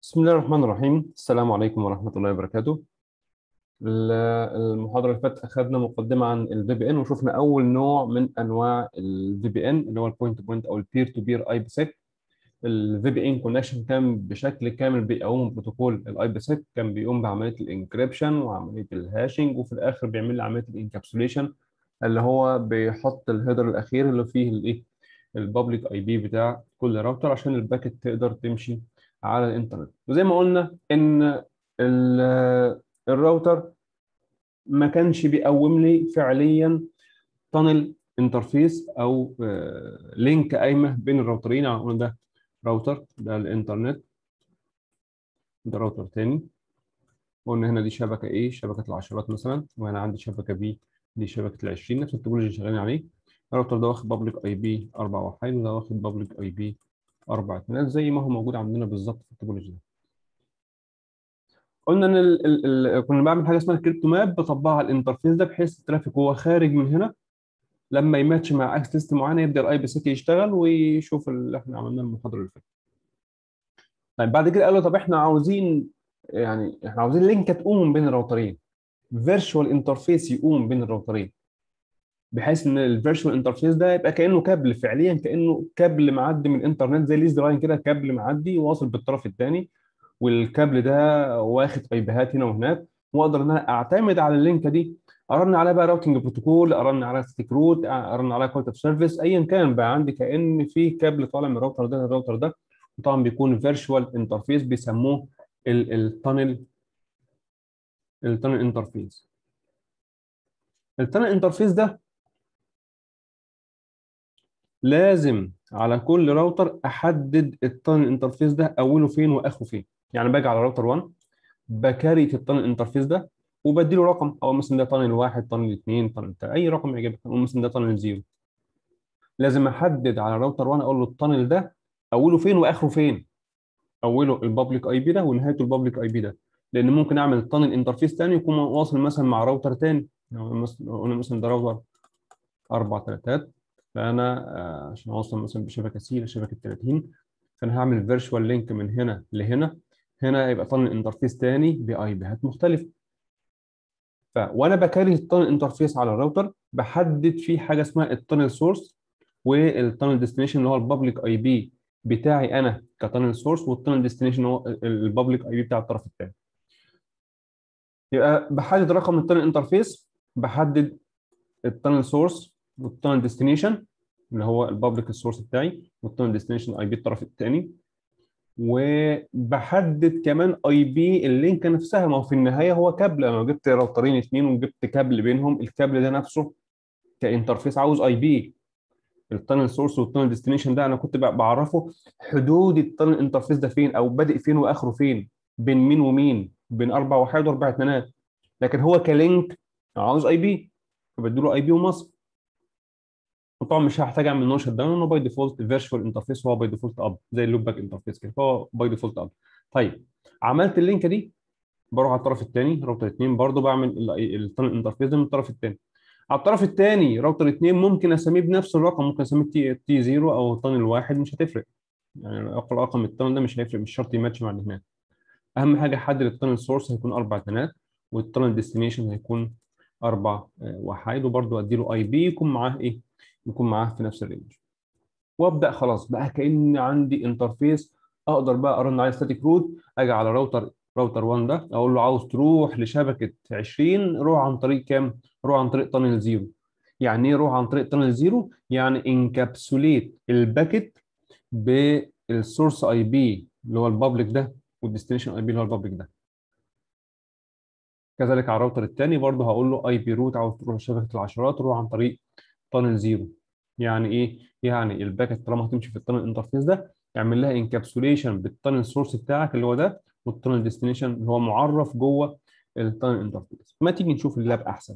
بسم الله الرحمن الرحيم السلام عليكم ورحمة الله وبركاته ال- المحاضرة اللي فاتت أخذنا مقدمة عن ال VPN وشفنا أول نوع من أنواع ال VPN اللي هو البوينت تو بوينت أو البير تو بير اي بي سيك ال VPN كونكشن كان بشكل كامل بيقوم بروتوكول الاي بي سيك كان بيقوم بعملية الانكريبشن وعملية الهاشنج وفي الآخر بيعمل لي عملية الانكابسوليشن اللي هو بيحط الهيدر الأخير اللي فيه الإيه البابليك اي بي بتاع كل راوتر عشان الباكت تقدر تمشي على الانترنت وزي ما قلنا ان ال- الراوتر ما كانش بيقوم لي فعليا تانل انترفيس او آه، لينك قايمه بين الراوترين يعني قلنا ده راوتر ده الانترنت ده راوتر تاني قلنا هنا دي شبكه ايه شبكه العشرات مثلا وهنا عندي شبكه بي دي شبكه ال 20 نفس التكنولوجيا اللي شغالين عليه الراوتر ده واخد بابليك اي بي 4 وحيد وده واخد بابليك اي بي 4 اتنينات زي ما هو موجود عندنا بالظبط في التكنولوجيا ده قلنا ان ال ال ال كنا بعمل حاجه اسمها الكريبتو ماب بطبقها على الانترفيس ده بحيث الترافيك وهو خارج من هنا لما يماتش مع اكس ليست معينه يبدا الاي بي سيك يشتغل ويشوف اللي احنا عملناه المحاضره اللي فاتت. طيب بعد كده قالوا طب احنا عاوزين يعني احنا عاوزين لينك تقوم بين الراوترين فيرتشوال انترفيس يقوم بين الراوترين بحيث ان الفيرتشوال انترفيس ده يبقى كانه كابل فعليا كانه كابل معدي من الانترنت زي ليز لاين كده كابل معدي واصل بالطرف الثاني والكابل ده واخد ايبيهات هنا وهناك واقدر ان انا اعتمد على اللينكه دي ارن عليها بقى راوتنج بروتوكول ارن عليها ستيك روت ارن عليها كواليتي اوف سيرفيس ايا كان بقى عندي كان في كابل طالع من الراوتر ده للراوتر ده وطبعا بيكون فيرتشوال انترفيس بيسموه التانل التانل انترفيس التانل انترفيس ده لازم على كل راوتر احدد التانل انترفيس ده اوله فين واخره فين يعني باجي على راوتر 1 بكاريت التانل انترفيس ده وبديله رقم او مثلا ده تانل واحد تانل اثنين تانل تلاتة، اي رقم يعجبك او مثلا ده تانل زيرو لازم احدد على راوتر 1 اقول له التانل ده اوله فين واخره فين اوله البابليك اي بي ده ونهايته البابليك اي بي ده لان ممكن اعمل تانل انترفيس ثاني يكون واصل مثلا مع راوتر ثاني لو مثلا قلنا مثلا ده راوتر اربع تلاتات فانا آه، عشان اوصل مثلا بشبكه سي لشبكه 30 فانا هعمل فيرتشوال لينك من هنا لهنا هنا يبقى طن انترفيس تاني باي بيهات مختلفه ف وانا بكاري الطن انترفيس على الراوتر بحدد فيه حاجه اسمها التانل سورس والتانل ديستنيشن اللي هو البابليك اي بي بتاعي انا كتانل سورس والتانل ديستنيشن هو البابليك اي بي بتاع الطرف الثاني يبقى بحدد رقم التانل انترفيس بحدد التانل سورس والتانل ديستنيشن اللي هو البابليك السورس بتاعي والتانل ديستنيشن اي بي الطرف الثاني وبحدد كمان اي بي اللينك نفسها ما هو في النهايه هو كابل انا لو جبت راوترين اثنين وجبت كابل بينهم الكابل ده نفسه كانترفيس عاوز اي بي التانل سورس والتانل ديستنيشن ده انا كنت بع- بعرفه حدود التانل انترفيس ده فين او بادئ فين واخره فين بين مين ومين بين اربع وحيد واربع اثنينات لكن هو كلينك عاوز اي بي فبديله اي بي وماسك وطبعا مش هحتاج اعمل نو شت داون لانه باي ديفولت فيرتشوال انترفيس هو باي ديفولت اب زي اللوب باك انترفيس كده فهو باي ديفولت اب طيب عملت اللينكه دي بروح على الطرف الثاني راوتر 2 برضه بعمل التانل انترفيس ده من الطرف الثاني على الطرف الثاني راوتر 2 ممكن اسميه بنفس الرقم ممكن اسميه تي تي 0 او تانل واحد مش هتفرق يعني رقم التانل ده مش هيفرق مش شرط يماتش مع اللي هناك اهم حاجه احدد التانل سورس هيكون اربع تنات والتانل ديستنيشن هيكون اربع آه، وحيد وبرضه اديله اي بي يكون معاه ايه يكون معاه في نفس الرينج وابدا خلاص بقى كان عندي انترفيس اقدر بقى ارن عليه ستاتيك روت اجي على راوتر راوتر 1 ده اقول له عاوز تروح لشبكه 20 روح عن طريق كام؟ روح عن طريق تانل زيرو يعني ايه روح عن طريق تانل زيرو؟ يعني انكابسوليت الباكت بالسورس اي بي اللي هو البابليك ده والديستنيشن اي بي اللي هو البابليك ده كذلك على الراوتر الثاني برضه هقول له اي بي روت عاوز تروح لشبكه العشرات روح عن طريق تانل زيرو يعني ايه؟ يعني الباكت طالما هتمشي في التانل انترفيس ده اعمل لها انكابسوليشن بالتانل سورس بتاعك اللي هو ده والتانل ديستنيشن اللي هو معرف جوه التانل انترفيس ما تيجي نشوف اللاب احسن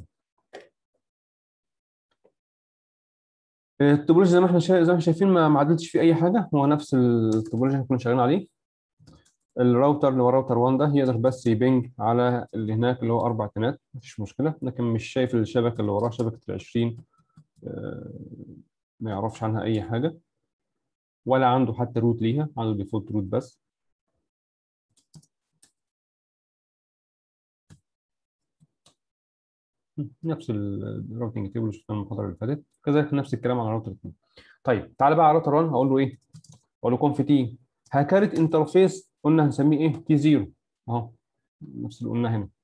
التوبولوجي زي ما احنا شا... زي ما احنا شايفين ما ما عدلتش فيه اي حاجه هو نفس التوبولوجي اللي كنا شغالين عليه الراوتر اللي هو راوتر 1 ده يقدر بس يبنج على اللي هناك اللي هو اربع تنات مفيش مشكله لكن مش شايف الشبكه اللي وراه شبكه ال 20 آه، ما يعرفش عنها اي حاجه ولا عنده حتى روت ليها عنده ديفولت روت بس نفس الراوتنج تيبل اللي شفناه المحاضره اللي فاتت كذلك نفس الكلام على راوتر 2 طيب تعالى بقى على راوتر 1 هقول له ايه؟ اقول له كونف تي هكارت انترفيس قلنا هنسميه ايه؟ تي 0 اهو نفس اللي قلناه هنا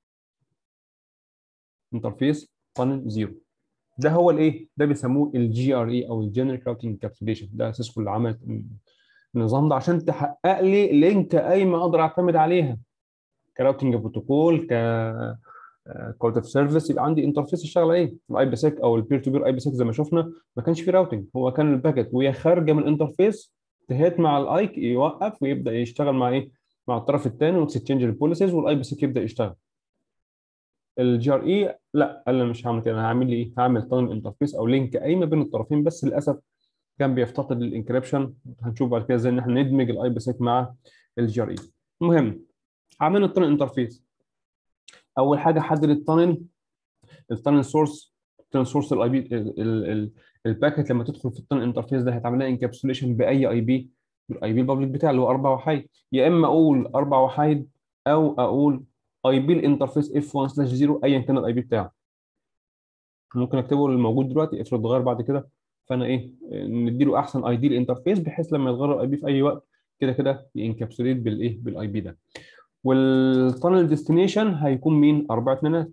انترفيس فانل 0 ده هو الايه؟ ده بيسموه الجي ار اي او الجنريك راوتنج انكابسوليشن ده اساسكم اللي عملت النظام ده عشان تحقق لي لينك قايمه اقدر اعتمد عليها كراوتنج بروتوكول ك كواليتي اوف سيرفيس يبقى عندي انترفيس اشتغل عليه الاي بي سيك او البير تو بير اي بي سيك زي ما شفنا ما كانش فيه راوتنج هو كان الباكت وهي خارجه من الانترفيس تهيت مع الايك يوقف ويبدا يشتغل مع ايه؟ مع الطرف الثاني وتكسشينج البوليسيز والاي بي سيك يبدا يشتغل الجي ار اي لا قال لي مش هعمل كده انا هعمل لي ايه؟ هعمل تانل انترفيس او لينك قايمه بين الطرفين بس للاسف كان بيفتقد الانكريبشن هنشوف بعد كده ازاي ان احنا ندمج الاي بي سيك مع الجي ار اي المهم عملنا التانل انترفيس اول حاجه حدد التانل التانل سورس التانل سورس الاي بي الباكت لما تدخل في التانل انترفيس ده هيتعمل لها انكابسوليشن باي اي بي الاي بي البابليك بتاعي اللي هو اربع وحيد يا اما اقول اربع وحيد او اقول اي بي الانترفيس اف 1 سلاش 0 ايا كان الاي بي بتاعه ممكن اكتبه الموجود دلوقتي افرض اتغير بعد كده فانا ايه نديله احسن اي دي الانترفيس بحيث لما يتغير الاي بي في اي وقت كده كده ينكابسوليت بالايه بالاي بي ده والتانل ديستنيشن هيكون مين اربع اتنينات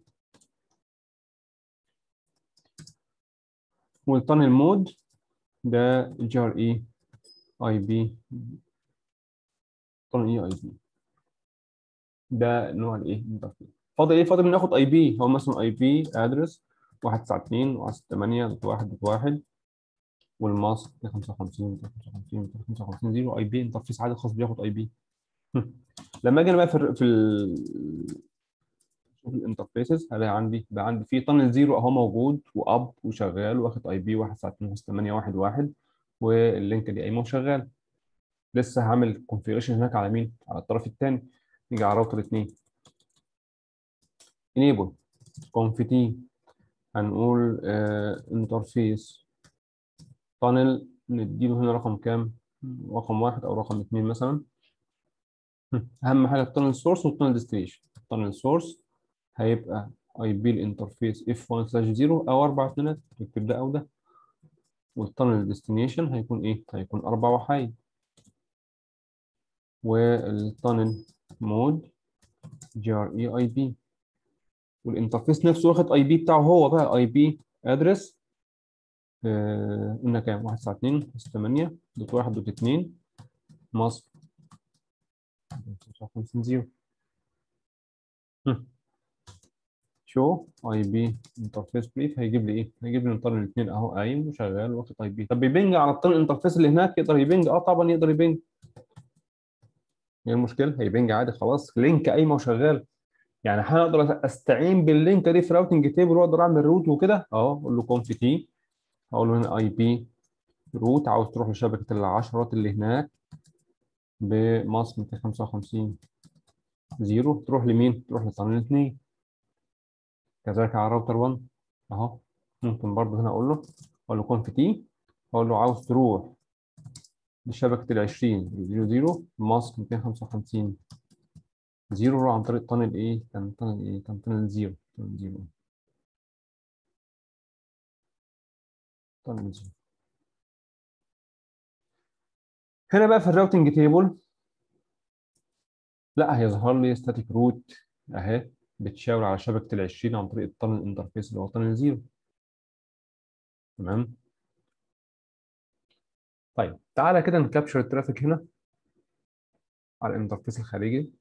والتانل مود ده جي ار اي اي بي تانل اي اي بي ده نوع الايه الانترفيس فاضل ايه فاضل ناخد اي بي هو مثلا اي بي ادرس 192 168.1.1 والماسك 255 255 255 0 اي بي انترفيس عادي خاص بياخد اي بي لما اجي انا بقى في في ال شوف الانترفيسز هلاقي عندي بقى عندي في تانل زيرو اهو موجود واب وشغال واخد اي بي 192.8.1.1 واللينك دي قايمه وشغال لسه هعمل كونفيجريشن هناك على مين؟ على الطرف الثاني نيجي على راوتر 2 enable conf t هنقول انترفيس تانل نديله هنا رقم كام؟ رقم واحد او رقم اثنين مثلا اهم حاجه التانل سورس والتانل ديستنيشن التانل سورس هيبقى اي بي الانترفيس اف 1 سلاش 0 او اربع اتنينات نكتب ده او ده والتانل ديستنيشن هيكون ايه؟ هيكون اربع وحيد والتانل مود جي ار اي اي بي والانترفيس نفسه واخد اي بي بتاعه هو بقى اي بي ادرس قلنا كام 192 8 دوت 1 دوت 2 ماسك 55 0 شو اي بي انترفيس بريف هيجيب لي ايه؟ هيجيب لي الانترنت الاثنين اهو قايم وشغال واخد اي بي طب بيبنج على الطن الانترفيس اللي هناك يقدر يبنج اه طبعا يقدر يبنج ايه المشكله؟ هيبنج عادي خلاص لينك قايمه وشغال يعني هقدر استعين باللينك دي في راوتنج تيبل واقدر اعمل روت وكده اهو اقول له كونف تي اقول له هنا اي بي روت عاوز تروح لشبكه العشرات اللي هناك بماسك 255 0 تروح لمين؟ تروح للقانون 2 كذلك على الراوتر 1 اهو ممكن برضه هنا اقول له اقول له كونف تي اقول له عاوز تروح لشبكه ال 20 00 ماسك 255 0 عن طريق تانل ايه؟ كان تانل ايه؟ كان تانل 0 تانل 0 تانل 0 هنا بقى في الراوتنج تيبل لا هيظهر لي ستاتيك روت اهي بتشاور على شبكه ال 20 عن طريق التانل انترفيس اللي هو تانل 0 تمام طيب تعالى كده نكابشر الترافيك هنا على الانترفيس الخارجي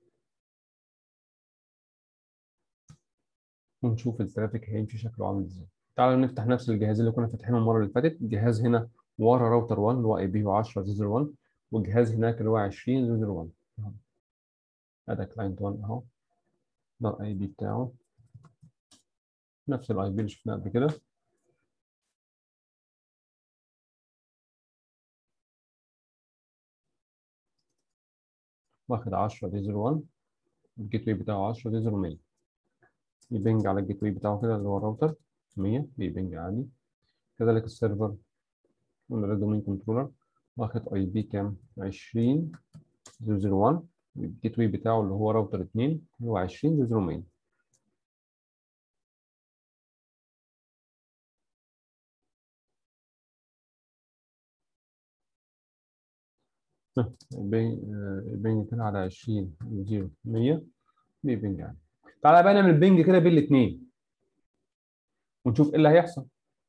ونشوف الترافيك هيمشي شكله عامل ازاي تعالى نفتح نفس الجهاز اللي كنا فاتحينه المره اللي فاتت الجهاز هنا ورا راوتر 1 اللي هو اي بي 10 01 والجهاز هناك اللي هو 20 01 ادي كلاينت 1 اهو ده الاي بي بتاعه نفس الاي بي اللي شفناه قبل كده واخد 10 دي 01 الجيت واي بتاعه 10 دي 100 يبنج على الجيت واي بتاعه كده اللي هو الراوتر 100 بيبنج عادي كذلك السيرفر ولا دومين كنترولر واخد اي بي كام 20 001 الجيت واي بتاعه اللي هو راوتر 2 اللي هو 20 001 البنج البنج كده على 20 0 100 بيبنج يعني تعالى بقى نعمل بنج كده بين الاثنين ونشوف ايه اللي هيحصل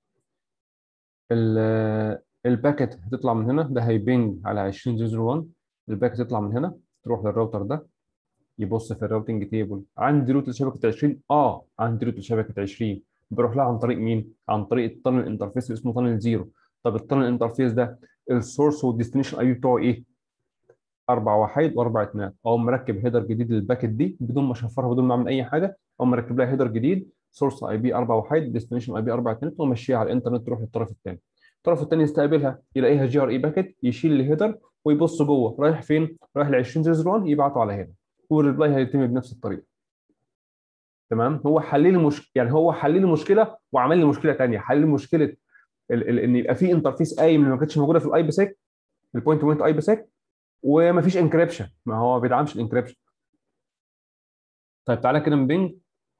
الباكت هتطلع من هنا ده هيبنج على 20001 الباكت تطلع من هنا تروح للراوتر ده يبص في الراوتنج تيبل عندي روت لشبكه 20 اه عندي روت لشبكه 20 بروح لها عن طريق مين؟ عن طريق التانل انترفيس اللي اسمه تانل زيرو طب التانل انترفيس ده السورس والديستنيشن اي بي بتوعه ايه؟ اربع وحيد واربع اتنين اقوم مركب هيدر جديد للباكت دي بدون ما اشفرها بدون ما اعمل اي حاجه اقوم مركب لها هيدر جديد سورس اي بي 4 وحيد ديستنيشن اي بي 4 اتنين ومشيها على الانترنت تروح للطرف الثاني الطرف الثاني يستقبلها يلاقيها جي ار اي باكت يشيل الهيدر ويبص جوه رايح فين؟ رايح ل 20001 يبعته على هنا والريبلاي هيتم بنفس الطريقه تمام هو حل لي المشكله يعني هو حل لي مشكله وعمل لي مشكله ثانيه حل لي مشكله ال... ال... ان يبقى في انترفيس قايم اللي ما كانتش موجوده في الاي بي سيك البوينت تو بوينت اي بي سيك ومفيش انكريبشن ما هو ما بيدعمش الانكريبشن طيب تعالى كده من بينج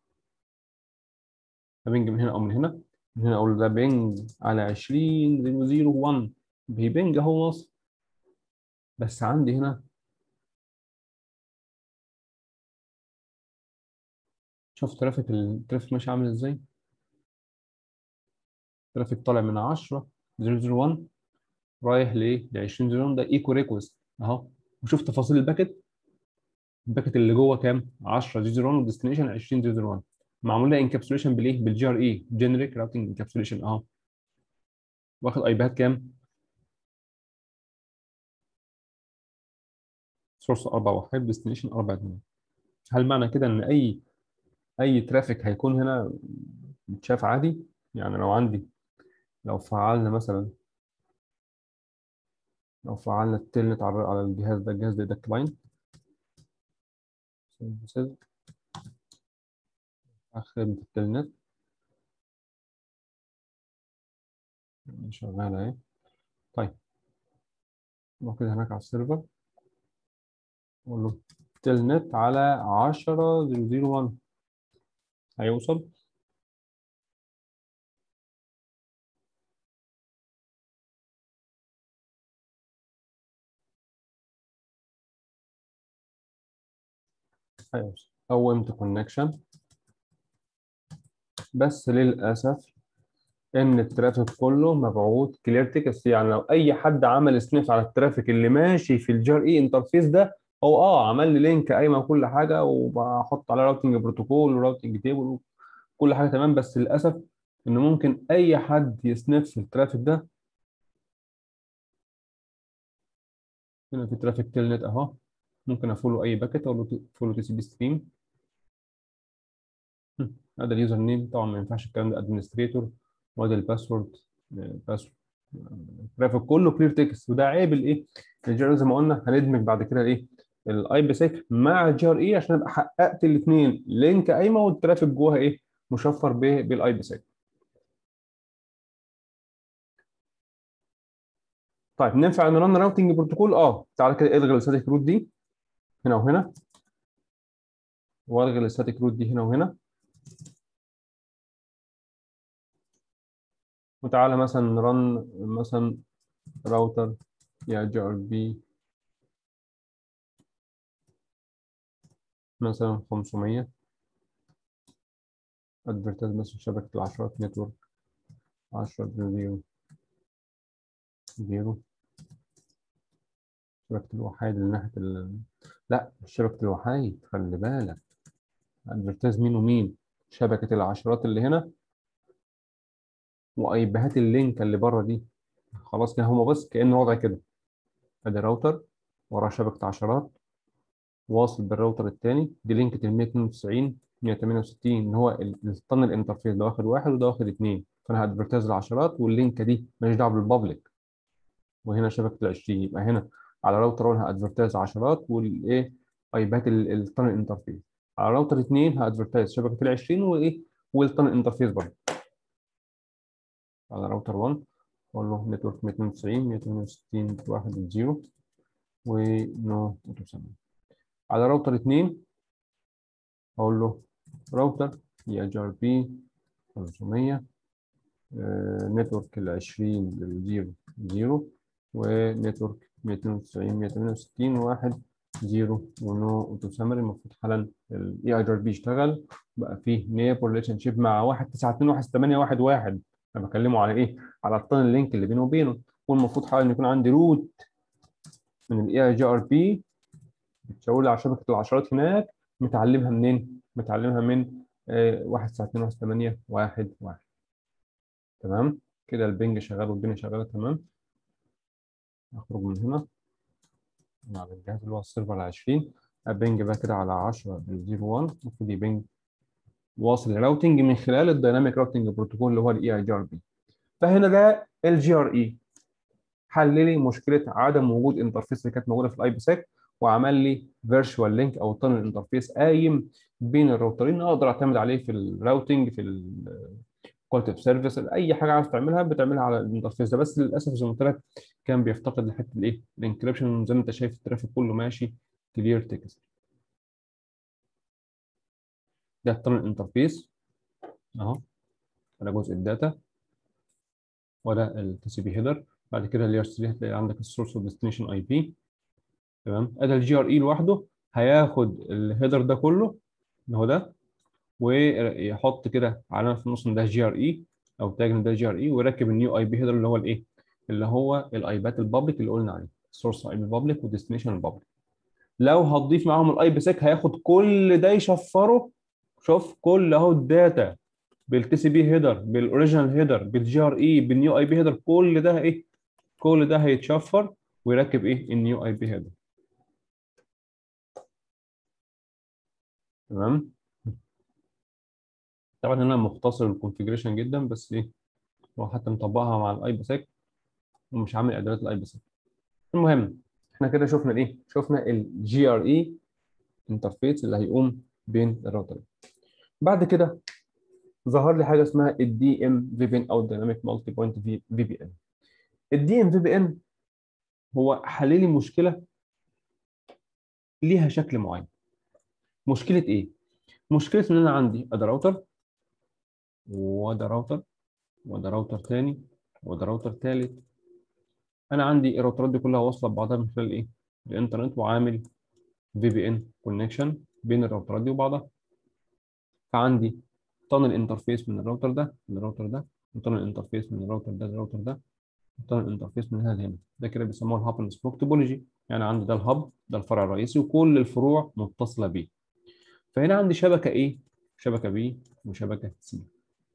بينج من هنا او من هنا من هنا اقول ده بينج على 20 0 1 بيبنج اهو وصل بس عندي هنا شوف ترافيك الترافيك ماشي عامل ازاي ترافيك طالع من 10 001 رايح لايه ل 20 0 ده ايكو ريكوست اهو وشوف تفاصيل الباكت الباكت اللي جوه كام 10 0 1 والديستنيشن 20 0 1 معمول لها انكابسوليشن بالايه بالجي ار اي جينيريك راوتنج انكابسوليشن اهو واخد اي باد كام سورس 4 وحيد ديستنيشن 4 2 هل معنى كده ان اي اي ترافيك هيكون هنا متشاف عادي يعني لو عندي لو فعلنا مثلا لو فعلنا التلنت على على الجهاز ده الجهاز ده ده كلاينت خدمة التلنت شغالة اهي طيب نروح كده هناك على السيرفر اقول له تلنت على 10 001 هيوصل هيوصل قومت كونكشن بس للاسف ان الترافيك كله مبعوث كلير تكست يعني لو اي حد عمل سنيف على الترافيك اللي ماشي في الجار اي انترفيس ده هو اه عمل لي لينك قايمه وكل حاجه وبحط على راوتنج بروتوكول وراوتنج تيبل وكل حاجه تمام بس للاسف ان ممكن اي حد يسنف في الترافيك ده هنا في ترافيك تيلنت اهو ممكن افولو اي باكيت اقول له فولو تي سي بي ستريم هذا اليوزر نيم طبعا ما ينفعش الكلام ده ادمنستريتور وادي الباسورد باسورد الترافيك كله كلير تكست وده عيب الايه الجي زي ما قلنا هندمج بعد كده الايه الاي بي سيك مع الجي ار اي عشان ابقى حققت الاثنين لينك قايمه والترافيك جواها ايه مشفر بالاي بي سيك طيب ننفع نرن راوتنج بروتوكول اه تعالى كده الغي الستاتيك روت دي هنا وهنا والغي الستاتيك روت دي هنا وهنا وتعالى مثلا نرن مثلا راوتر يا جي ار بي مثلا 500 ادفرتايز مثلا شبكة العشرات نتورك 10 زيرو زيرو شبكة الوحيد اللي ناحية ال... لا مش شبكة الوحيد خلي بالك ادفرتايز مين ومين شبكة العشرات اللي هنا وايبيهات اللينك اللي بره دي خلاص كده هما بس كأنه وضع كده ادي راوتر وراه شبكة عشرات واصل بالراوتر الثاني دي لينكة ال 192 168 ان هو الطن الانترفيس ده واخد واحد وده واخد اثنين فانا هادفرتايز العشرات واللينكه دي ماليش دعوه بالبابليك وهنا شبكه ال 20 يبقى هنا على راوتر 1 هادفرتايز عشرات والايه ايبات الطن الانترفيس على راوتر 2 هادفرتايز شبكه ال 20 وايه والطن الانترفيس برضه على راوتر 1 اقول له نتورك 192 168 1 0 ونو اوتوسامي على راوتر 2 اقول له راوتر يا جي ار بي 500 نتورك ال 20 0 0 ونتورك 290 168 1 0 ونو اوتو سامري المفروض حالا الاي اي ار بي يشتغل بقى فيه نيبر ريليشن شيب مع 1 9 2 1 8 1 1 انا بكلمه على ايه؟ على الطن اللينك اللي بينه وبينه والمفروض حالا يكون عندي روت من الاي اي جي ار بي بتشاور لي على شبكه العشرات هناك متعلمها منين؟ متعلمها من 1 9 2 1 8 1 1 تمام؟ كده البنج شغال والدنيا شغاله تمام اخرج من هنا على الجهاز اللي هو السيرفر 20 ابنج بقى كده على 10 01 المفروض يبنج واصل الراوتنج من خلال الدايناميك راوتنج بروتوكول اللي هو الاي اي جي ار بي فهنا ده الجي ار اي حل لي مشكله عدم وجود انترفيس اللي كانت موجوده في الاي بي سيك وعمل لي فيرتشوال لينك او تانل انترفيس قايم بين الراوترين اقدر اعتمد عليه في الراوتنج في كواليتي اوف سيرفيس اي حاجه عاوز تعملها بتعملها على الانترفيس ده بس للاسف زي ما قلت لك كان بيفتقد لحته الايه الانكريبشن زي ما انت شايف الترافيك كله ماشي كلير تكست ده التانل انترفيس اهو ده جزء الداتا وده التي سي بي هيدر بعد كده اللاير 3 هتلاقي عندك السورس والديستنيشن اي بي تمام ادي الجي ار اي لوحده هياخد الهيدر ده كله اللي هو ده ويحط كده علامه في النص ان ده جي ار اي او تاج ان ده جي ار اي ويركب النيو اي بي هيدر اللي هو الايه اللي هو الايبات البابليك اللي قلنا عليه السورس اي بي بابليك والديستنيشن البابليك لو هتضيف معاهم الاي بي سيك هياخد كل ده يشفره شوف كل اهو الداتا بالتي سي بي هيدر بالاوريجينال هيدر بالجي ار اي بالنيو اي بي هيدر كل ده ايه كل ده هيتشفر ويركب ايه النيو اي بي هيدر تمام طبعا هنا مختصر الكونفيجريشن جدا بس ايه هو حتى مطبقها مع الاي بي سيك ومش عامل اعدادات الاي بي سيك المهم احنا كده شفنا الايه شفنا الجي ار اي انترفيس اللي هيقوم بين الراوترين بعد كده ظهر لي حاجه اسمها الدي ام في بي ان او دايناميك مالتي بوينت في بي ان الدي ام في بي ان هو حل لي مشكله ليها شكل معين مشكله ايه مشكله ان انا عندي ادي راوتر وده راوتر وده راوتر تاني وده راوتر تالت انا عندي الراوترات دي كلها واصله ببعضها من خلال ايه الانترنت وعامل في بي ان كونكشن بين الراوترات دي وبعضها فعندي تانل انترفيس من الراوتر ده للراوتر ده وتانل انترفيس من الراوتر ده للراوتر ده وتانل انترفيس من هنا لهنا ده كده بيسموه الهاب اند سبوك توبولوجي يعني عندي ده الهاب ده الفرع الرئيسي وكل الفروع متصله بيه فهنا عندي شبكه ايه شبكه بي وشبكه سي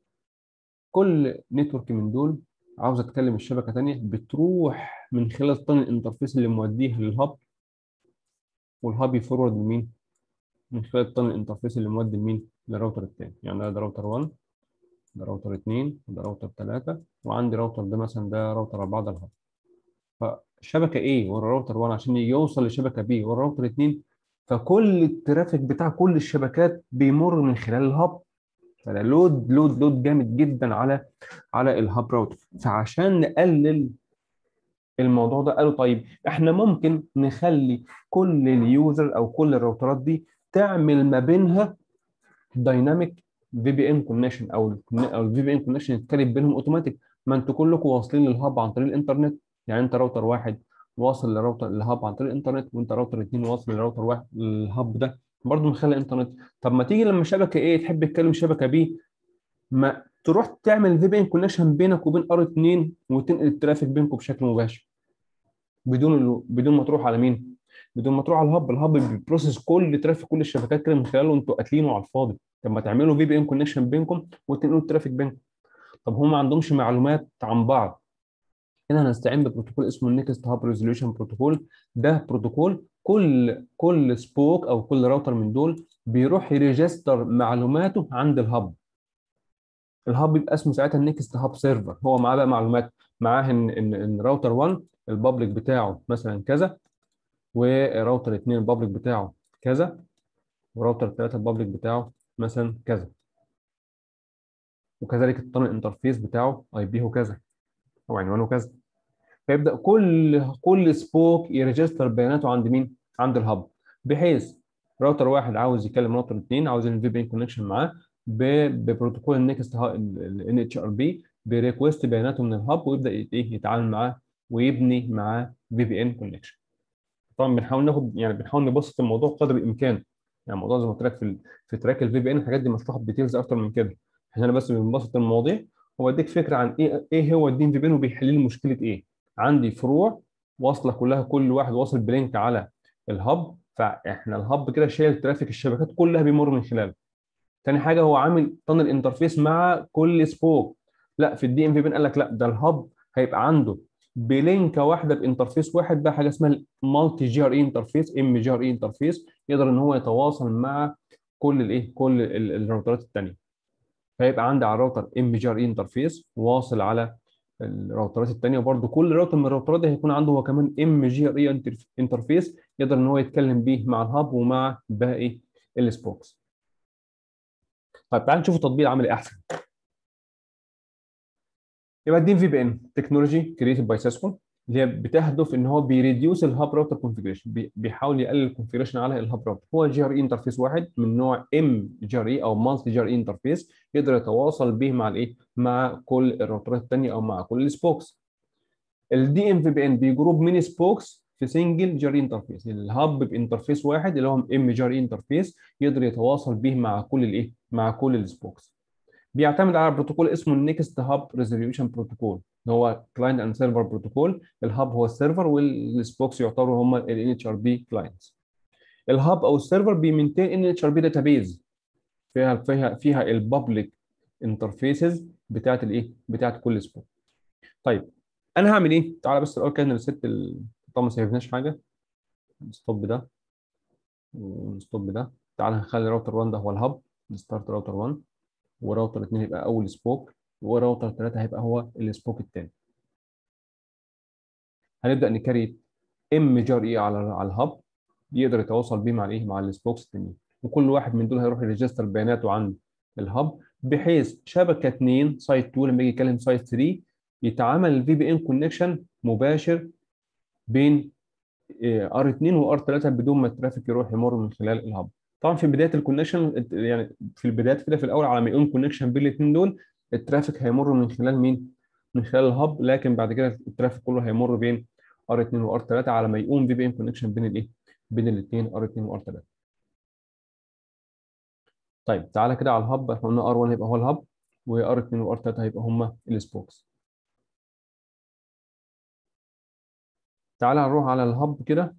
كل نتورك من دول عاوز اتكلم الشبكه ثانيه بتروح من خلال التانل انترفيس اللي موديها للهاب والهاب يفورورد لمين من خلال التانل انترفيس اللي مودي لمين للراوتر الثاني يعني ده, ده راوتر 1 ده راوتر 2 وده راوتر 3 وعندي راوتر ده مثلا ده راوتر 4 ده الهاب فالشبكه ايه ورا راوتر 1 عشان يوصل لشبكه بي ورا راوتر 2 فكل الترافيك بتاع كل الشبكات بيمر من خلال الهاب فده لود لود لود جامد جدا على على الهاب راوتر فعشان نقلل الموضوع ده قالوا طيب احنا ممكن نخلي كل اليوزر او كل الراوترات دي تعمل ما بينها دايناميك في بي ان كونكشن او او الفي بي ان كونكشن يتكلم بينهم اوتوماتيك ما انتوا كلكم واصلين للهاب عن طريق الانترنت يعني انت راوتر واحد واصل لراوتر الهاب عن طريق الانترنت وانت راوتر اثنين واصل لراوتر واحد الهاب ده برضه من خلال الانترنت طب ما تيجي لما شبكه ايه تحب تتكلم شبكه بي ما تروح تعمل في بي ان كونكشن بينك وبين ار 2 وتنقل الترافيك بينكم بشكل مباشر بدون بدون ما تروح على مين؟ بدون ما تروح على الهب الهب بيبروسس كل ترافيك كل الشبكات كده من خلاله انتوا قاتلينه على الفاضي طب ما تعملوا في بي ان كونكشن بينكم وتنقلوا الترافيك بينكم طب هم ما عندهمش معلومات عن بعض هنا هنستعين ببروتوكول اسمه النكست هاب ريزوليوشن بروتوكول ده بروتوكول كل كل سبوك او كل راوتر من دول بيروح يريجستر معلوماته عند الهب الهب بيبقى اسمه ساعتها النكست هاب سيرفر هو معاه بقى معلومات معاه ان ان, إن راوتر 1 البابليك بتاعه مثلا كذا وراوتر 2 البابليك بتاعه كذا وراوتر 3 البابليك بتاعه مثلا كذا وكذلك التانل انترفيس بتاعه اي بي هو كذا او عنوانه كذا فيبدا كل كل سبوك يريجستر بياناته عند مين؟ عند الهب بحيث راوتر واحد عاوز يكلم راوتر اثنين عاوز الفي بي ان كونكشن معاه ببروتوكول النكست ان اتش ار بي بريكوست بياناته من الهب ويبدا ايه يتعامل معاه ويبني معاه في بي ان كونكشن طبعا بنحاول ناخد يعني بنحاول نبسط الموضوع قدر الامكان يعني الموضوع زي ما قلت لك في في تراك الفي بي ان الحاجات دي مشروحه بديتيلز اكتر من كده احنا هنا بس بنبسط المواضيع هو اديك فكره عن ايه ايه هو الدين في بي ان وبيحل لي مشكله ايه عندي فروع واصله كلها كل واحد واصل بلينك على الهب فاحنا الهب كده شايل ترافيك الشبكات كلها بيمر من خلاله تاني حاجه هو عامل طن انترفيس مع كل سبوك لا في الدي ام في بي قال لك لا ده الهب هيبقى عنده بلينكه واحده بانترفيس واحد بقى حاجه اسمها المالتي جي ار اي انترفيس ام جي ار اي انترفيس يقدر ان هو يتواصل مع كل الايه كل الراوترات الثانيه فيبقى عندي على الراوتر ام جي ار اي انترفيس واصل على الراوترات الثانيه وبرده كل راوتر من الراوترات دي هيكون عنده هو كمان ام جي ار اي انترفيس يقدر ان هو يتكلم بيه مع الهاب ومع باقي السبوكس طيب تعال نشوف التطبيق عامل ايه احسن يبقى الدين في بي ان تكنولوجي كريتد باي سيسكو اللي هي بتهدف ان هو بيريديوس الهاب راوتر كونفيجريشن بيحاول يقلل الكونفيجريشن على الهاب راوتر هو جي ار اي انترفيس واحد من نوع ام جي ار اي او مالتي جي ار اي انترفيس يقدر يتواصل به مع الايه مع كل الراوترات الثانيه او مع كل السبوكس الدي ام في بي ان بيجروب ميني سبوكس في سنجل جي ار اي انترفيس الهاب بانترفيس واحد اللي هو ام جي ار اي انترفيس يقدر يتواصل به مع كل الايه مع كل السبوكس بيعتمد على بروتوكول اسمه النكست هاب ريزوليوشن بروتوكول هو كلاينت اند سيرفر بروتوكول الهاب هو السيرفر والسبوكس يعتبروا هم ال اتش ار بي كلاينتس الهاب او السيرفر بيمنتين ان اتش ار بي داتابيز فيها فيها فيها البابليك انترفيسز بتاعت الايه بتاعت كل سبوك طيب انا هعمل ايه تعالى بس الاول كده نريست طبعا ما سيبناش حاجه ستوب ده ونستوب ده تعالى نخلي راوتر 1 ده هو الهاب نستارت راوتر 1 وراوتر 2 يبقى اول سبوك وراوتر 3 هيبقى هو السبوك الثاني هنبدا نكريت ام جي ار اي على على الهاب يقدر يتواصل بيه مع الايه مع السبوكس الثانيين وكل واحد من دول هيروح يريجستر بياناته عند الهاب بحيث شبكه 2 سايت 2 لما يجي يكلم سايت 3 يتعامل الفي بي ان كونكشن مباشر بين ار 2 وار 3 بدون ما الترافيك يروح يمر من خلال الهاب طبعا في بدايه الكونكشن يعني في البدايات كده في الاول على ما يقوم كونكشن بين الاثنين دول الترافيك هيمر من خلال مين؟ من خلال الهاب لكن بعد كده الترافيك كله هيمر بين ار 2 وار 3 على ما يقوم في بي ان كونكشن بين الايه؟ بين الاثنين ار 2 وار 3 طيب تعالى كده على الهاب احنا قلنا ار 1 هيبقى هو الهاب وار 2 وار 3 هيبقى هم السبوكس تعالى نروح على الهاب كده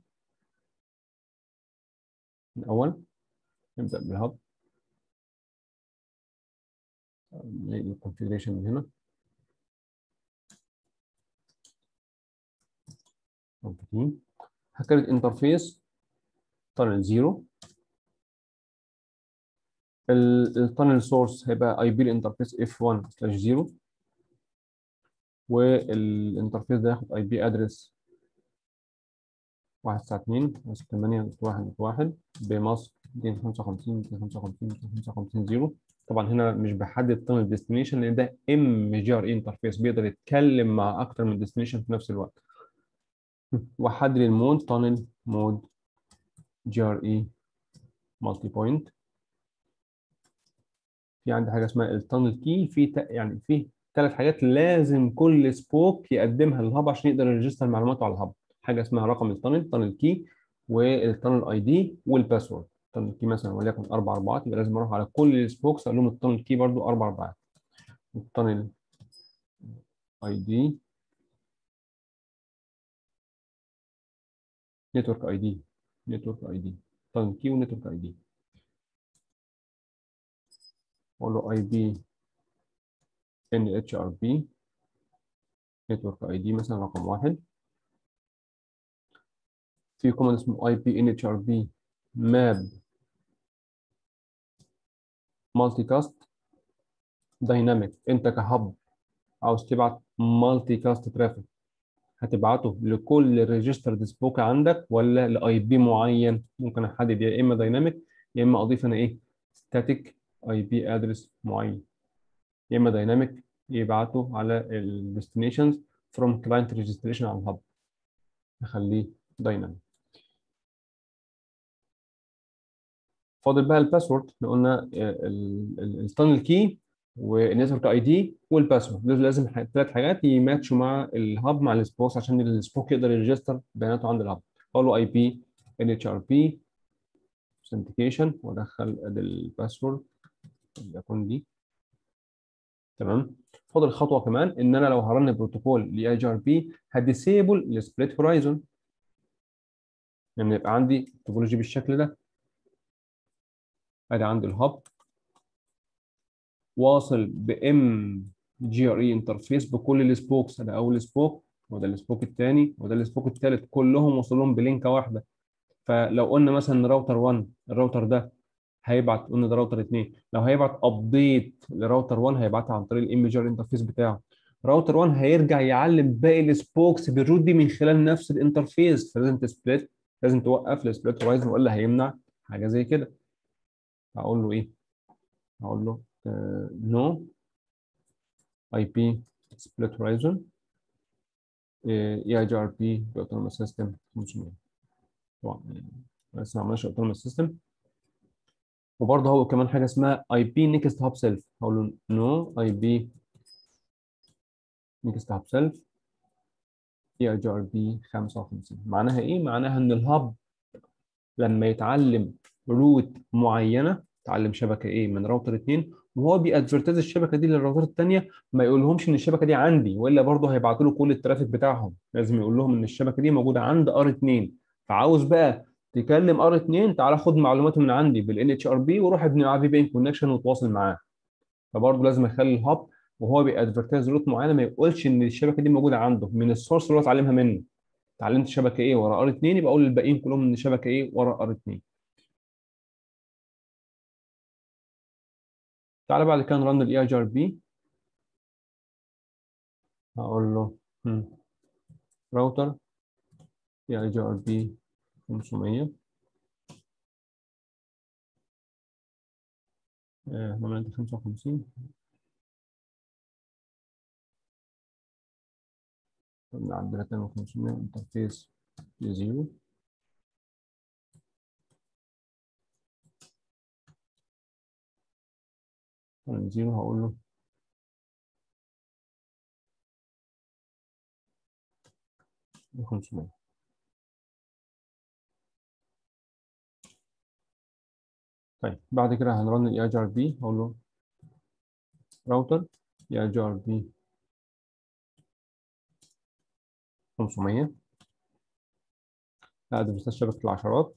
الاول نبدا بالهاب نلاقي الكونفيجريشن من هنا موجودين هكرت انترفيس تانل زيرو التانل سورس هيبقى اي بي الانترفيس اف 1 سلاش 0 والانترفيس ده ياخد اي بي ادرس 1 9 2 8 1 1 بمصر 255 255 255 0 طبعا هنا مش بحدد تانل ديستنيشن لان ده ام جي ار اي انترفيس بيقدر يتكلم مع اكتر من ديستنيشن في نفس الوقت وحدد المود تانل مود جي ار اي مالتي بوينت في عندي حاجه اسمها التانل كي في يعني في ثلاث حاجات لازم كل سبوك يقدمها للهاب عشان يقدر يرجستر معلوماته على الهاب حاجه اسمها رقم التانل تانل كي والتانل اي دي والباسورد التانل كي مثلا وليكن اربع اربعات يبقى لازم اروح على كل السبوكس اقول لهم التانل كي برضو اربع اربعات التانل اي دي نتورك اي دي نتورك اي دي تانل كي ونتورك اي دي اقول له اي بي ان اتش ار بي نتورك اي دي مثلا رقم واحد في كوماند اسمه اي بي ان اتش ار بي ماب مالتي كاست دايناميك انت كهب عاوز تبعت مالتي كاست ترافيك هتبعته لكل ريجسترد سبوك عندك ولا لاي بي معين ممكن احدد يا اما دايناميك يا اما اضيف انا ايه ستاتيك اي بي ادرس معين يا اما دايناميك يبعته على الديستنيشنز فروم كلاينت ريجستريشن على الهب نخليه دايناميك فاضل بقى الباسورد احنا قلنا التانل كي والنتورك اي دي والباسورد دول لازم ثلاث حاجات يماتشوا مع الهاب مع السبوكس عشان السبوك يقدر يريجستر بياناته عند الهاب اقول له اي بي ان اتش ار بي authentication وادخل ادي الباسورد يكون دي تمام فاضل خطوه كمان ان انا لو هرن بروتوكول لاي جي ار بي هديسيبل السبليت هورايزون يعني يبقى عندي توبولوجي بالشكل ده ادي عندي الهاب واصل بام جي ار اي انترفيس بكل السبوكس ده اول سبوك وده السبوك الثاني وده السبوك الثالث كلهم وصلهم بلينكه واحده فلو قلنا مثلا راوتر 1 الراوتر ده هيبعت قلنا ده راوتر 2 لو هيبعت ابديت لراوتر 1 هيبعتها عن طريق الام جي ار انترفيس بتاعه راوتر 1 هيرجع يعلم باقي السبوكس بالروت دي من خلال نفس الانترفيس فلازم تسبلت لازم توقف السبليت هورايزون والا هيمنع حاجه زي كده هقول له ايه هقول له نو اي بي سبليت هورايزون اي جي ار بي اوتونوموس سيستم 500 طبعا لسه ما عملناش اوتونوموس سيستم وبرضه هو كمان حاجه اسمها اي بي نيكست هاب سيلف هقول له نو اي بي نيكست هاب سيلف اي جي ار بي 55 معناها ايه؟ معناها ان الهاب لما يتعلم روت معينه يتعلم شبكه ايه من راوتر 2 وهو بيادفرتايز الشبكه دي للراوترات الثانيه ما يقولهمش ان الشبكه دي عندي والا برضه هيبعتوا له كل الترافيك بتاعهم لازم يقول لهم ان الشبكه دي موجوده عند ار 2 فعاوز بقى تكلم ار 2 تعالى خد معلوماته من عندي بالان اتش ار بي وروح ابني معاه في بي ان كونكشن وتواصل معاه فبرضه لازم اخلي الهاب وهو بيادفرتايز روت معينه ما يقولش ان الشبكه دي موجوده عنده من السورس اللي هو اتعلمها منه اتعلمت شبكه ايه ورا ار 2 يبقى اقول للباقيين كلهم ان الشبكه ايه ورا ار 2 تعالى بعد كده نرن الاي جي ار بي هقول له راوتر اي جي ار بي 500 احنا عندي 55 عندنا 2500 انترفيس زيرو زيرو هقول له خمسمية طيب بعد كده هنرن الاي جي ار بي هقول له راوتر اي جي ار بي 500 هقدم مثال شبكة العشرات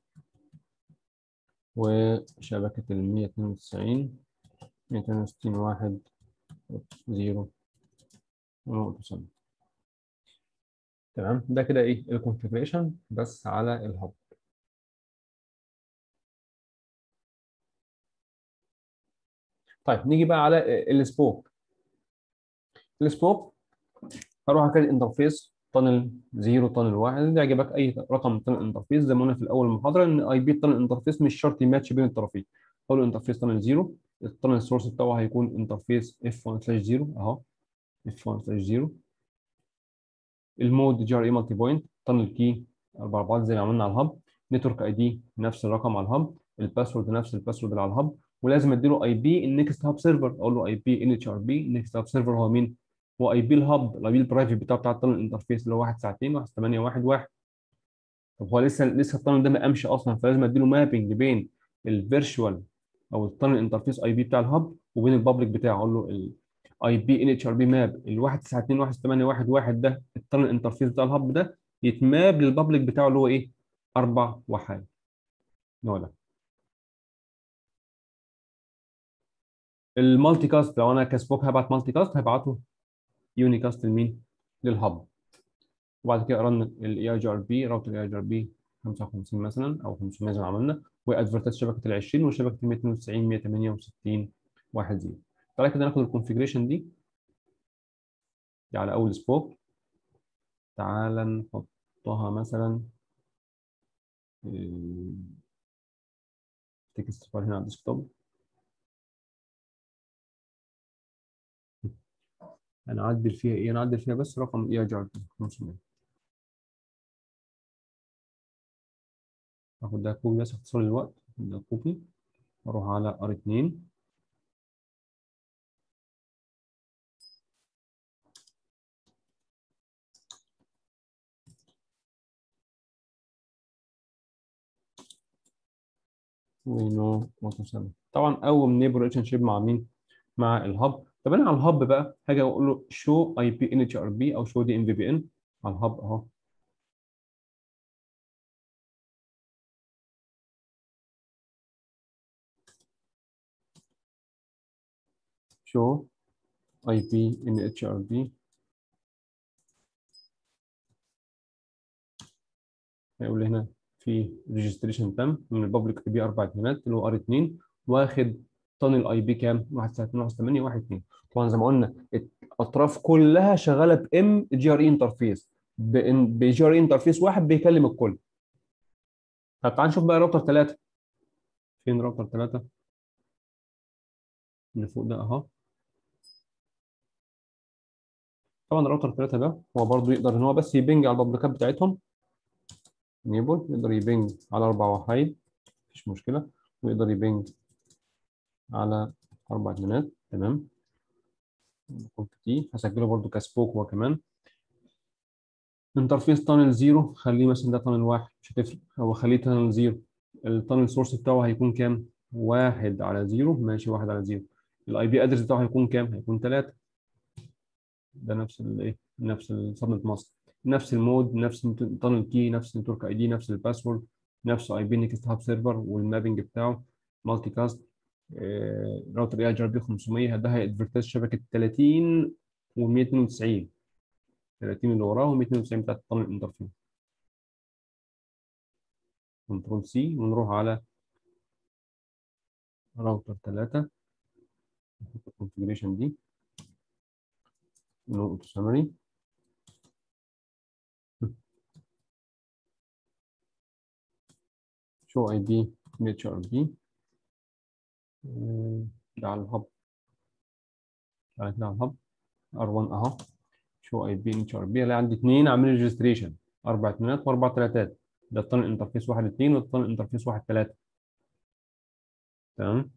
وشبكة ال 192 260 واحد زيرو ونقطة سبعة تمام ده كده ايه الكونفيجريشن بس على الهب طيب نيجي بقى على السبوك السبوك هروح اكتب انترفيس طنل 0 طنل 1 اللي يعجبك اي رقم طنل انترفيس زي ما قلنا في الاول المحاضره ان اي بي طنل انترفيس مش شرط يماتش بين الطرفين اقول له انترفيس طنل 0 الطنل السورس بتاعه هيكون انترفيس اف 1 سلاش 0 اهو اف 1 سلاش 0 المود جي ار اي مالتي بوينت طنل كي اربع اربعات زي ما عملنا على الهب نتورك اي دي نفس الرقم على الهب الباسورد نفس الباسورد اللي على الهب ولازم اديله اي بي النكست هاب سيرفر اقول له اي بي ان اتش ار بي النكست هاب سيرفر هو مين؟ هو اي بي الهاب الاي بي البرايفت بتاعه بتاع الطنل الانترفيس اللي هو 1 ساعتين 1 8 1 1 طب هو لسه لسه الطنل ده ما قامش اصلا فلازم اديله مابنج بين الفيرشوال او الطنل انترفيس اي بي بتاع الهاب وبين البابليك بتاعه اقول له الاي بي ان اتش ار بي ماب ال 1 9 2 1 8 1 1 ده الطنل انترفيس بتاع الهاب ده يتماب للبابليك بتاعه اللي هو ايه؟ اربع وحايد هو ده المالتي كاست لو انا كسبوك هبعت مالتي كاست هبعته يوني كاست لمين؟ للهب وبعد كده رن الاي اي جي ار بي راوتر الاي اي جي ار بي 55 مثلا او 500 زي ما عملنا وادفرتايز شبكه ال 20 وشبكه ال 192 168 1 0 تعالى كده ناخد الكونفجريشن دي دي على اول سبوك تعالى نحطها مثلا تكست فايل هنا على الديسكتوب هنعدل فيها ايه؟ هنعدل فيها بس رقم اي جي ار 500 هاخد ده كوبي بس اختصار الوقت ده كوبي اروح على ار 2 ونو متساوي طبعا اول نيبر ريليشن شيب مع مين؟ مع الهب طب انا على الهب بقى هاجي اقول له شو اي بي ان اتش ار بي او شو دي ام في بي ان على الهب اهو شو اي بي ان اتش ار بي هيقول لي هنا في ريجستريشن تم من البابليك اي بي اربع اتنينات اللي هو ار 2 واخد طن الاي بي كام؟ 1.2.8 1 2 طبعا زي ما قلنا الاطراف كلها شغاله بام جي ار اي انترفيس بجي ار اي انترفيس واحد بيكلم الكل طب تعال نشوف بقى راوتر 3 فين راوتر 3 اللي فوق ده اهو طبعا الراوتر 3 ده هو برضو يقدر ان هو بس يبنج على البابليكات بتاعتهم انيبل يقدر يبنج على اربع وحيد مفيش مشكله ويقدر يبنج على اربع اتنينات تمام كنت دي هسجله برضو كسبوك هو كمان انترفيس تانل زيرو خليه مثلا ده تانل واحد مش هتفرق هو خليه تانل زيرو التانل سورس بتاعه هيكون كام؟ واحد على زيرو ماشي واحد على زيرو الاي بي ادرس بتاعه هيكون كام؟ هيكون ثلاثة ده نفس الايه؟ نفس السبنت ماسك نفس المود نفس التانل كي نفس النتورك اي دي نفس الباسورد نفس اي بي نيكست هاب سيرفر والمابنج بتاعه مالتي كاست راوتر اي ار بي 500 ده هيادفرتايز شبكه 30 و 192 30 اللي وراه و 192 بتاعت الطن الانترفيس كنترول سي ونروح على راوتر 3 الكونفجريشن دي نو اوتو سمري شو اي بي اتش ار بي ده على الهب على كده على الهب ار1 اهو شو اي بي اتش ار بي الاقي عندي اثنين عاملين ريجستريشن اربع اثنينات واربع ثلاثات ده الطن انترفيس واحد اثنين والطن انترفيس واحد ثلاثه تمام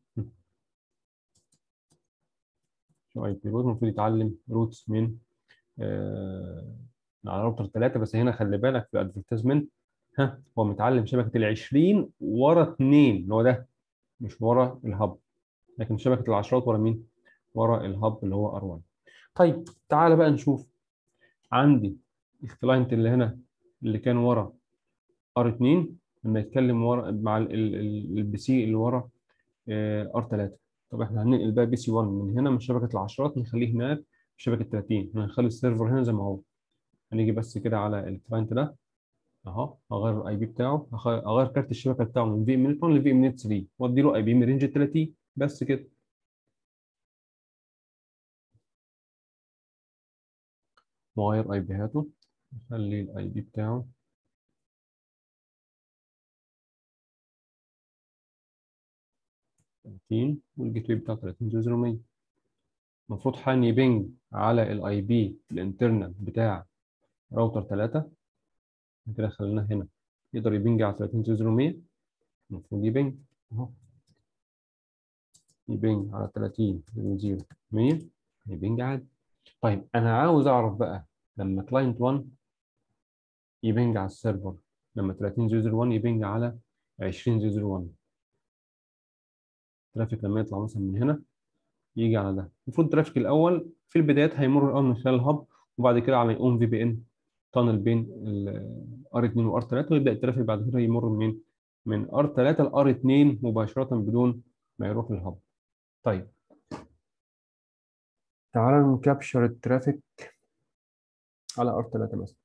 شو اي بي روت المفروض يتعلم روتس من آه على راوتر ثلاثه بس هنا خلي بالك في الادفرتيزمنت ها هو متعلم شبكه ال 20 ورا اثنين اللي هو ده مش ورا الهب لكن شبكه العشرات ورا مين؟ ورا الهب اللي هو ار1 طيب تعالى بقى نشوف عندي الكلاينت اللي هنا اللي كان ورا ار2 لما يتكلم ورا مع البي سي اللي ورا ار3 طب احنا هننقل بقى بي سي 1 من هنا من شبكه العشرات نخليه هناك في شبكه 30 هنخلي السيرفر هنا زي ما هو هنيجي بس كده على الكلاينت ده اهو اغير الاي بي بتاعه اغير كارت الشبكه بتاعه من في ام نت 1 لفي ام نت 3 وادي له اي بي من رينج 30 بس كده واغير اي بيهاته اخلي الاي بي بتاعه تلاتين والجيت واي بتاعه 30 زيرو 100 المفروض حان يبنج على الاي بي الانترنال بتاع راوتر 3 كده خليناه هنا يقدر يبنج على 30 زيرو 100 المفروض يبنج اهو يبنج على 30 زيرو 100 يبنج عادي طيب انا عاوز اعرف بقى لما كلاينت 1 يبنج على السيرفر لما 30001 يبنج على 20001 الترافيك لما يطلع مثلا من هنا يجي على ده المفروض الترافيك الاول في البدايات هيمر الاول من خلال الهب وبعد كده على يقوم في بي ان تانل بين ار 2 وار 3 ويبدا الترافيك بعد كده يمر من من ار 3 لار 2 مباشره بدون ما يروح للهب طيب تعالى نكابشر الترافيك على ار 3 مثلا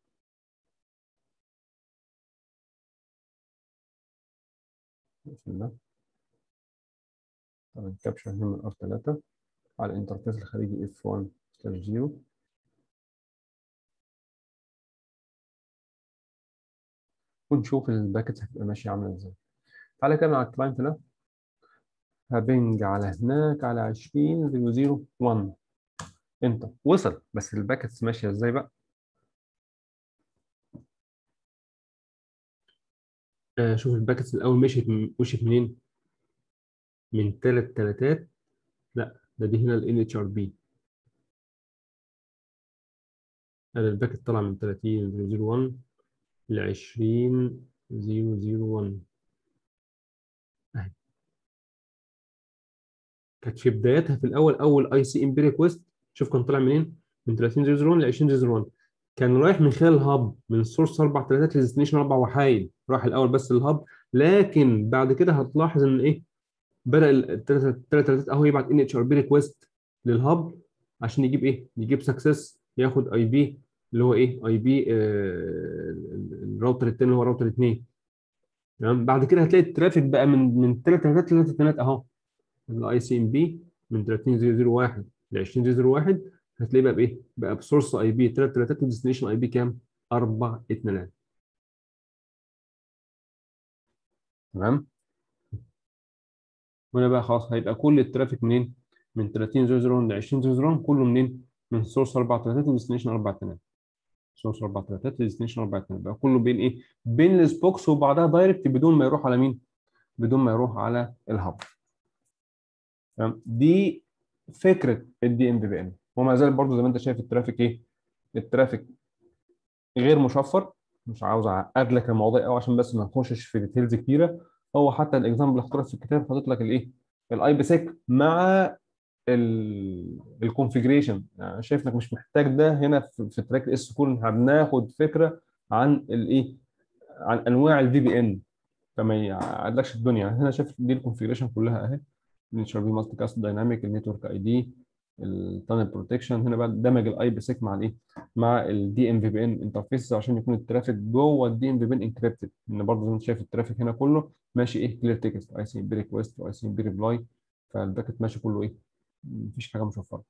بسم الله طبعا كابشر هنا من ار 3 على الانترفيس الخارجي اف 1 سلاش 0 ونشوف الباكت هتبقى ماشيه عامله ازاي تعالى كده على الكلاينت ده هبنج على هناك على 20 0 1 انت وصل بس الباكتس ماشيه ازاي بقى آه شوف الباكتس الاول مشيت مشيت منين من ثلاث تلاتات لا ده دي هنا ال NHRB هذا الباكت طلع من 30 001 ل 20 001 اهي كانت في بدايتها في الاول اول اي سي ام بي ريكويست شوف كان طالع منين من 3001 ل 2001 كان رايح من خلال الهاب من السورس اربع ثلاثات للديستنيشن اربع وحايد راح الاول بس للهاب لكن بعد كده هتلاحظ ان ايه بدا الثلاث ثلاثات اهو يبعت ان اتش ار بي ريكويست للهاب عشان يجيب ايه؟ يجيب سكسس ياخد اي بي اللي هو ايه؟ اي بي الراوتر الثاني اللي هو راوتر 2 تمام بعد كده هتلاقي الترافيك بقى من من ثلاث ثلاثات لثلاث اثنينات اهو الاي سي ام بي من 30001 ل 20001 هتلاقيه بقى بايه؟ بقى بسورس اي بي ثلاث ثلاثات وديستنيشن اي بي كام؟ اربع اثنينات تمام؟ وهنا بقى خلاص هيبقى كل الترافيك منين؟ من 3001 ل 2001 كله منين؟ من سورس 4 3 وديستنيشن 4 2 سورس 4 3 وديستنيشن 4 2 بقى كله بين ايه؟ بين السبوكس وبعدها دايركت بدون ما يروح على مين؟ بدون ما يروح على الهب. تمام؟ دي فكره الدي ام بي بي ان وما زال برضه زي ما انت شايف الترافيك ايه؟ الترافيك غير مشفر مش عاوز اعقد لك المواضيع قوي عشان بس ما نخشش في ديتيلز كتيره هو حتى الاكزامبل اللي حاطط في الكتاب حاطط لك الايه؟ الاي بي سيك مع الكونفجريشن يعني شايف انك مش محتاج ده هنا في, في تراك الاس كول هناخد فكره عن الايه عن انواع الفي بي ان فما يعقدلكش الدنيا هنا شايف دي الكونفجريشن كلها اهي نيتشر بي مالتي كاست دايناميك النتورك اي دي التانل بروتكشن هنا بقى دمج الاي بي سيك مع الايه مع الدي ام في بي ان انترفيس عشان يكون الترافيك جوه الدي ام في بي ان انكريبتد ان برضه زي ما انت شايف الترافيك هنا كله ماشي ايه كلير تكست اي سي بي ريكويست واي سي بي ريبلاي فالباكت ماشي كله ايه مفيش حاجه مشفره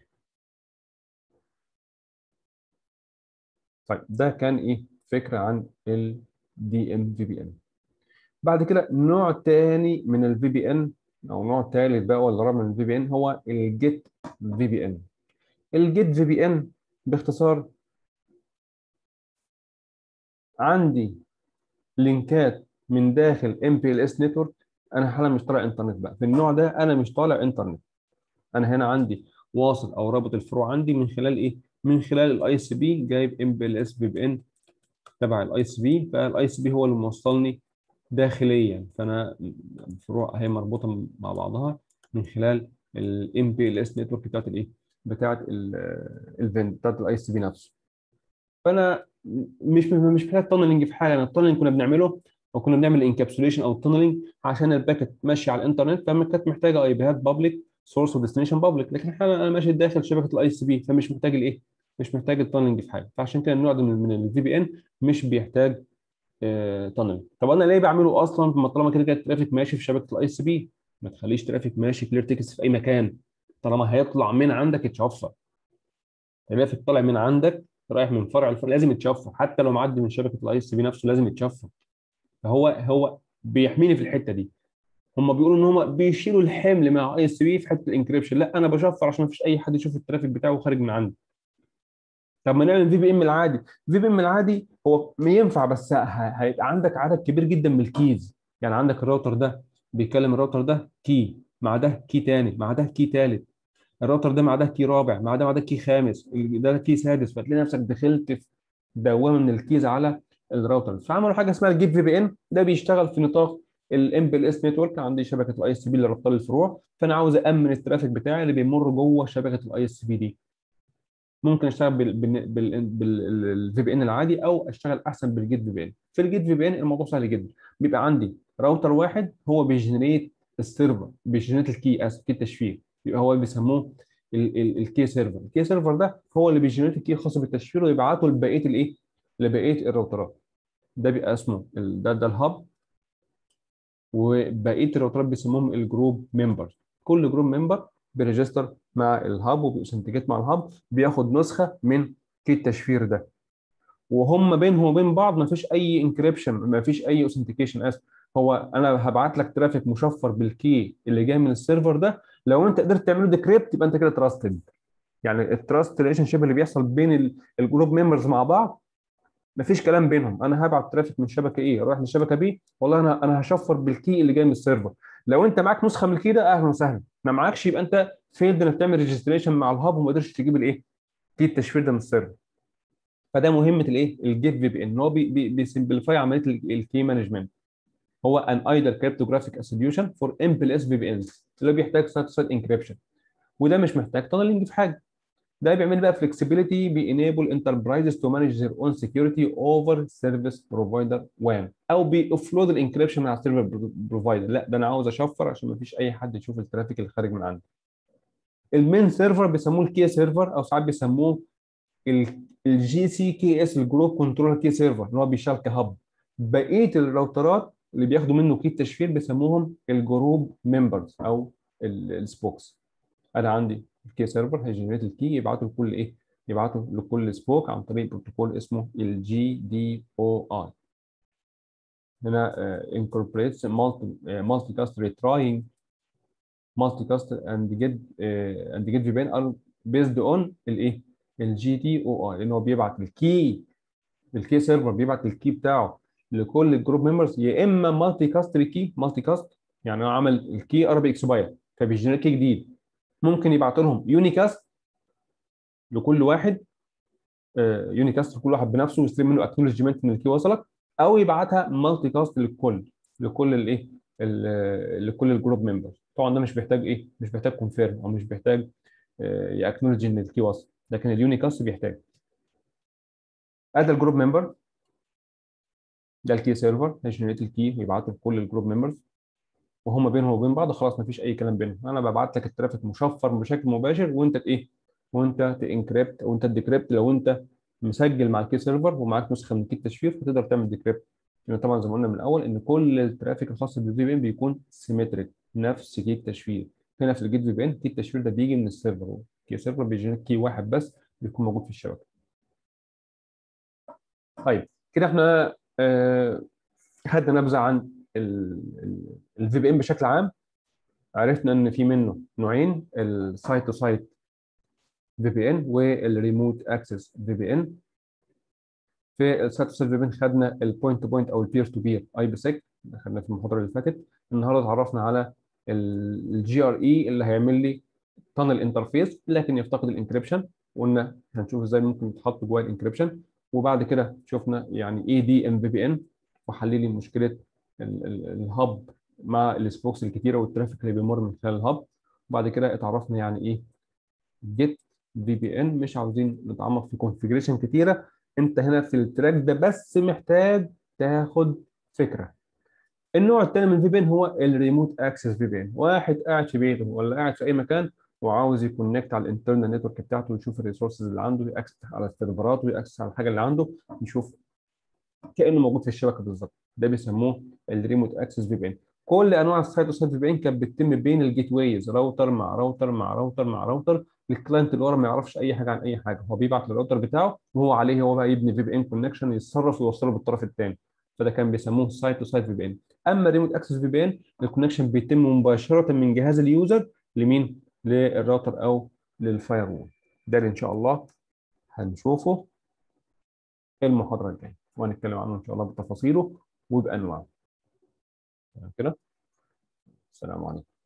طيب ده كان ايه فكره عن ال دي ام في بي ان بعد كده نوع تاني من الفي بي ان او نوع ثالث بقى ولا رابع من الفي بي ان هو الجيت في بي ان الجيت في بي ان باختصار عندي لينكات من داخل ام بي ال اس نتورك انا حالا مش طالع انترنت بقى في النوع ده انا مش طالع انترنت انا هنا عندي واصل او رابط الفروع عندي من خلال ايه من خلال الاي سي بي جايب ام بي ال اس في بي ان تبع الاي سي بي فالاي سي بي هو اللي موصلني داخليا فانا الفروع اهي مربوطه مع بعضها من خلال الام بي ال اس نتورك بتاعت الايه بتاعت الفين بتاعت الاي سي بي نفسه فانا مش مش محتاج تانلنج في حاجه انا التانلنج كنا بنعمله او كنا بنعمل انكابسوليشن او تانلنج عشان الباكت ماشيه على الانترنت فما كانت محتاجه اي بيهات بابليك سورس وديستنيشن بابليك لكن حالا انا ماشي داخل شبكه الاي سي بي فمش محتاج الايه مش محتاج التانلنج في حاجه فعشان كده النوع ده من الفي بي ان مش بيحتاج تانل طب انا ليه بعمله اصلا ما طالما كده كده الترافيك ماشي في شبكه الاي سي بي ما تخليش ترافيك ماشي كلير تكست في اي مكان طالما هيطلع من عندك يتشفر الترافيك طالع من عندك رايح من فرع الفرع لازم يتشفر حتى لو معدي من شبكه الاي سي بي نفسه لازم يتشفر فهو هو بيحميني في الحته دي هم بيقولوا ان هم بيشيلوا الحمل مع اي اس بي في حته الانكريبشن لا انا بشفر عشان ما فيش اي حد يشوف الترافيك بتاعه خارج من عندي طب ما نعمل في بي ام العادي في بي ام العادي هو ينفع بس هيبقى عندك عدد كبير جدا من الكيز يعني عندك الراوتر ده بيكلم الراوتر ده كي مع ده كي تاني مع ده كي تالت الراوتر ده مع ده كي رابع مع ده مع ده كي خامس ده كي سادس فتلاقي نفسك دخلت في دوامه من الكيز على الراوتر فعملوا حاجه اسمها الجيت في بي ان ده بيشتغل في نطاق الام بي ال اس نتورك عندي شبكه الاي اس بي اللي رابطه الفروع فانا عاوز امن الترافيك بتاعي اللي بيمر جوه شبكه الاي اس بي دي ممكن اشتغل بالفي بي ان العادي او اشتغل احسن بالجيت في بي ان في الجيت في بي ان الموضوع سهل جدا بيبقى عندي راوتر واحد هو بيجنريت السيرفر بيجنريت الكي اسف كي التشفير يبقى هو بيسموه الكي سيرفر الكي سيرفر ده هو اللي بيجنريت الكي الخاص بالتشفير ويبعته لبقيه الايه لبقيه الراوترات ده بيبقى اسمه ده ده الهاب وبقيه الراوترات بيسموهم الجروب ممبر كل جروب ممبر بيريجستر مع الهاب وبيسنتجيت مع الهاب بياخد نسخه من كي التشفير ده وهم بينهم وبين بعض ما فيش اي انكريبشن ما فيش اي اوثنتيكيشن اسف هو انا هبعت لك ترافيك مشفر بالكي اللي جاي من السيرفر ده لو انت قدرت تعمله ديكريبت يبقى انت كده تراستد يعني التراست ريليشن شيب اللي بيحصل بين الجروب ممبرز مع بعض مفيش كلام بينهم انا هبعت ترافيك من شبكه ايه اروح لشبكه بي والله انا انا هشفر بالكي اللي جاي من السيرفر لو انت معاك نسخه من الكي ده اهلا وسهلا ما معكش يبقى انت فيلد انك تعمل ريجستريشن مع الهاب وما قدرتش تجيب الايه كي التشفير ده من السيرفر فده مهمه الايه الجيت في بي ان هو بي بي بيسمبليفاي عمليه الكي مانجمنت هو an idle cryptographic solution for MPLS VPNs اللي بيحتاج site to site encryption وده مش محتاج tunneling في حاجه ده بيعمل بقى flexibility بيenable enterprises to manage their own security over service provider WAN او بيوفلود الانكريبشن من على السيرفر بروفايدر لا ده انا عاوز اشفر عشان ما فيش اي حد يشوف الترافيك اللي خارج من عندي المين سيرفر بيسموه الكي سيرفر او ساعات بيسموه الجي سي كي اس الجروب كنترول كي سيرفر اللي هو بيشتغل كهب بقيه الراوترات اللي بياخدوا منه كي التشفير بيسموهم الجروب ممبرز او السبوكس انا عندي الكي سيرفر هيجنريت الكي يبعته لكل ايه يبعته لكل سبوك عن طريق بروتوكول اسمه الجي دي او اي هنا uh, incorporates multi uh, multicast retrying multicast and get uh, and get VPN are based on الايه الجي دي او اي لان هو بيبعت الكي الكي سيرفر بيبعت الكي بتاعه لكل الجروب ممبرز يا اما مالتي كاست كي مالتي كاست يعني هو عمل الكي قرب اكسباير فبيجنريت كي جديد ممكن يبعت لهم يونيكاست لكل واحد يونيكاست لكل واحد بنفسه ويستلم منه اكنولجمنت ان الكي وصلك او يبعتها مالتي كاست للكل لكل الايه لكل الجروب ممبرز طبعا ده مش بيحتاج ايه مش بيحتاج كونفيرم او مش بيحتاج ياكنولج ان الكي وصل لكن اليونيكاست بيحتاج ادي الجروب ممبر ده الكي سيرفر هيجنريت الكي ويبعته لكل الجروب ممبرز وهم بينهم وبين بعض خلاص مفيش اي كلام بينهم انا ببعت لك الترافيك مشفر بشكل مباشر وانت ايه وانت تنكريبت وانت تديكريبت لو انت مسجل مع الكي سيرفر ومعاك نسخه من الكي التشفير فتقدر تعمل ديكريبت لان طبعا زي ما قلنا من الاول ان كل الترافيك الخاص بالفي بي ان بيكون سيمتريك نفس كي التشفير هنا في الجيت في بي ان كي التشفير ده بيجي من السيرفر الكي سيرفر بيجي كي واحد بس بيكون موجود في الشبكه طيب كده احنا آه خدنا نبذه عن الفي بي ان بشكل عام عرفنا ان في منه نوعين السايت تو سايت في بي ان والريموت اكسس في بي ان في السايت تو سايت في بي ان خدنا البوينت تو بوينت او البير تو بير اي بي سيك خدناه في المحاضره اللي فاتت النهارده اتعرفنا على الجي ار اي اللي هيعمل لي تانل انترفيس لكن يفتقد الانكريبشن وقلنا هنشوف ازاي ممكن يتحط جوه الانكريبشن وبعد كده شفنا يعني ايه دي ام في بي ان وحل لي مشكله الهب مع السبوكس الكتيره والترافيك اللي بيمر من خلال الهب وبعد كده اتعرفنا يعني ايه جيت في بي ان مش عاوزين نتعمق في كونفيجريشن كتيره انت هنا في التراك ده بس محتاج تاخد فكره النوع الثاني من الفي بي ان هو الريموت اكسس في بي ان واحد قاعد في بيته ولا قاعد في اي مكان وعاوز يكونكت على الانترنال نتورك بتاعته ويشوف الريسورسز اللي عنده ياكسس على السيرفرات وياكسس على الحاجه اللي عنده يشوف كانه موجود في الشبكه بالظبط ده بيسموه الريموت اكسس في بي ان كل انواع السايت وسايت في بي ان كانت بتتم بين الجيت ويز راوتر مع راوتر مع راوتر مع راوتر الكلاينت اللي ورا ما يعرفش اي حاجه عن اي حاجه هو بيبعت للراوتر بتاعه وهو عليه هو بقى يبني في بي ان كونكشن يتصرف ويوصله بالطرف الثاني فده كان بيسموه سايت تو سايت في بي ان اما الريموت اكسس في بي ان الكونكشن بيتم مباشره من جهاز اليوزر لمين للراوتر او للفاير وول ده اللي ان شاء الله هنشوفه المحاضره الجايه وهنتكلم عنه ان شاء الله بتفاصيله وبانواعه كده السلام عليكم